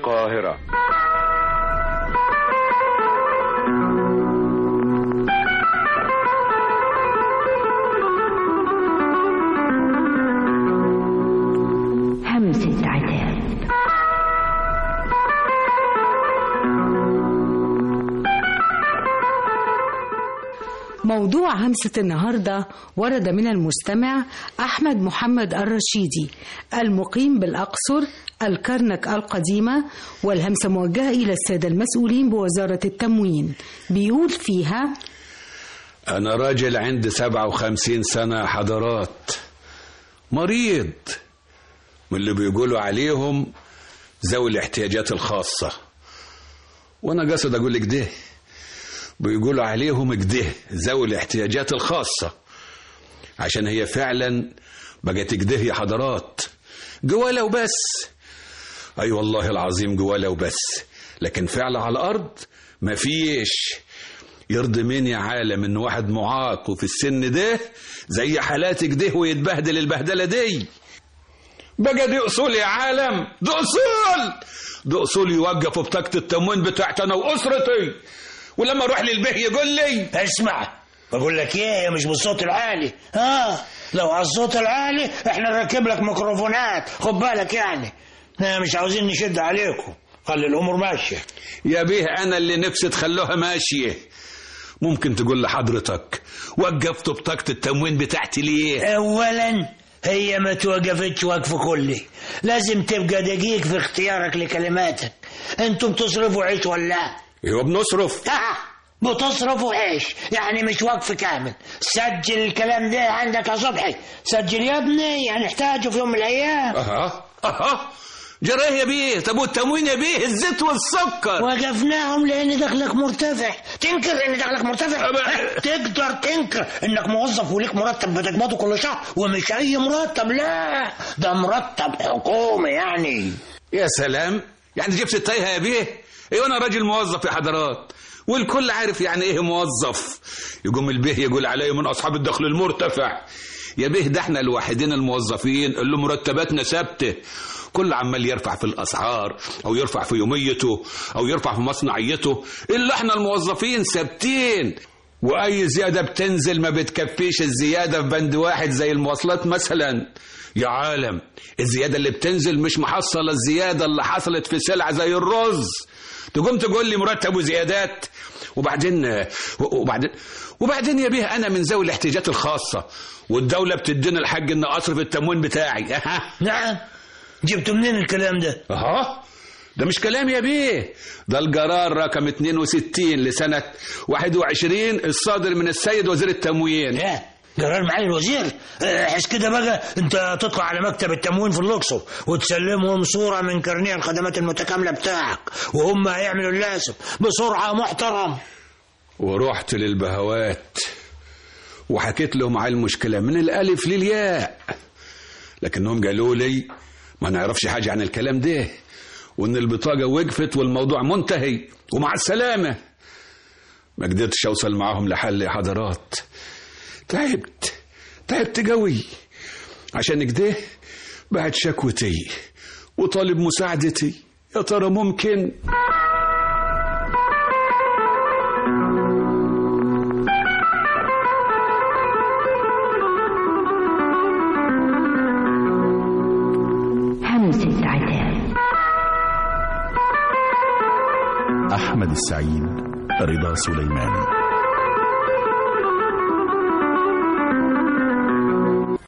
القاهرة همسة عتاب موضوع همسة النهاردة ورد من المستمع أحمد محمد الرشيدي المقيم بالأقصر الكرنك القديمة والهمسة موجهة إلى السادة المسؤولين بوزارة التموين بيقول فيها أنا راجل عندي سبعة وخمسين سنة حضرات مريض من اللي بيقولوا عليهم ذوي الاحتياجات الخاصة وأنا قصد أقول لك ده بيقولوا عليهم كده ذوي الاحتياجات الخاصة عشان هي فعلا بقت كده يا حضرات جوالة وبس أي أيوة والله العظيم جوالة وبس لكن فعلا على الأرض مفيش يرضي مين يا عالم ان واحد معاق وفي السن ده زي حالاتك ده ويتبهدل البهدله دي بقى دي اصول يا عالم دي اصول دي اصول يوقفوا بطاقه التموين بتاعتي انا واسرتي ولما اروح للبيه يقول لي اسمع بقول لك ايه هي مش بالصوت العالي ها لو على الصوت العالي احنا نركب لك ميكروفونات خد بالك يعني احنا مش عاوزين نشد عليكم خلي الامور ماشيه يا بيه انا اللي نفسي تخلوها ماشيه ممكن تقول لحضرتك وقفت بطاقة التموين بتاعتي ليه اولا هي ما توقفتش وقف كلي لازم تبقى دقيق في اختيارك لكلماتك انتم بتصرفوا عيش ولا ايوه بنصرف اه بتصرفوا عيش يعني مش وقف كامل سجل الكلام ده عندك يا صبحي سجل يا ابني هنحتاجه في يوم من الايام اها اها جراه يا بيه طب والتموين يا بيه الزيت والسكر وقفناهم لان دخلك مرتفع تنكر ان دخلك مرتفع تقدر تنكر انك موظف وليك مرتب بتقبضه كل شهر ومش اي مرتب لا ده مرتب حكومي يعني يا سلام يعني جبت التايهه يا بيه ايوه انا راجل موظف يا حضرات والكل عارف يعني ايه موظف يقوم البيه يقول علي من اصحاب الدخل المرتفع يا بيه ده احنا الوحيدين الموظفين اللي مرتباتنا ثابته كل عمال يرفع في الاسعار او يرفع في يوميته او يرفع في مصنعيته الا احنا الموظفين ثابتين واي زياده بتنزل ما بتكفيش الزياده في بند واحد زي المواصلات مثلا يا عالم الزياده اللي بتنزل مش محصله الزياده اللي حصلت في سلعه زي الرز تقوم تقول لي مرتب وزيادات وبعدين وبعدين وبعدين يا بيه انا من ذوي الاحتياجات الخاصه والدوله بتدينا الحق ان اصرف التموين بتاعي أها. نعم جبت منين الكلام ده اها ده مش كلام يا بيه ده القرار رقم 62 لسنة 21 الصادر من السيد وزير التموين ايه قرار معالي الوزير حس كده بقى انت تطلع على مكتب التموين في الاقصر وتسلمهم صوره من كارنيه الخدمات المتكامله بتاعك وهم هيعملوا اللازم بسرعه محترم ورحت للبهوات وحكيت لهم على المشكله من الالف للياء لكنهم قالوا لي ما نعرفش حاجه عن الكلام ده وان البطاقه وقفت والموضوع منتهي ومع السلامه ما قدرتش اوصل معاهم لحل يا حضرات تعبت تعبت قوي عشان كده بعد شكوتي وطالب مساعدتي يا ترى ممكن همسة عتاب أحمد السعيد رضا سليمان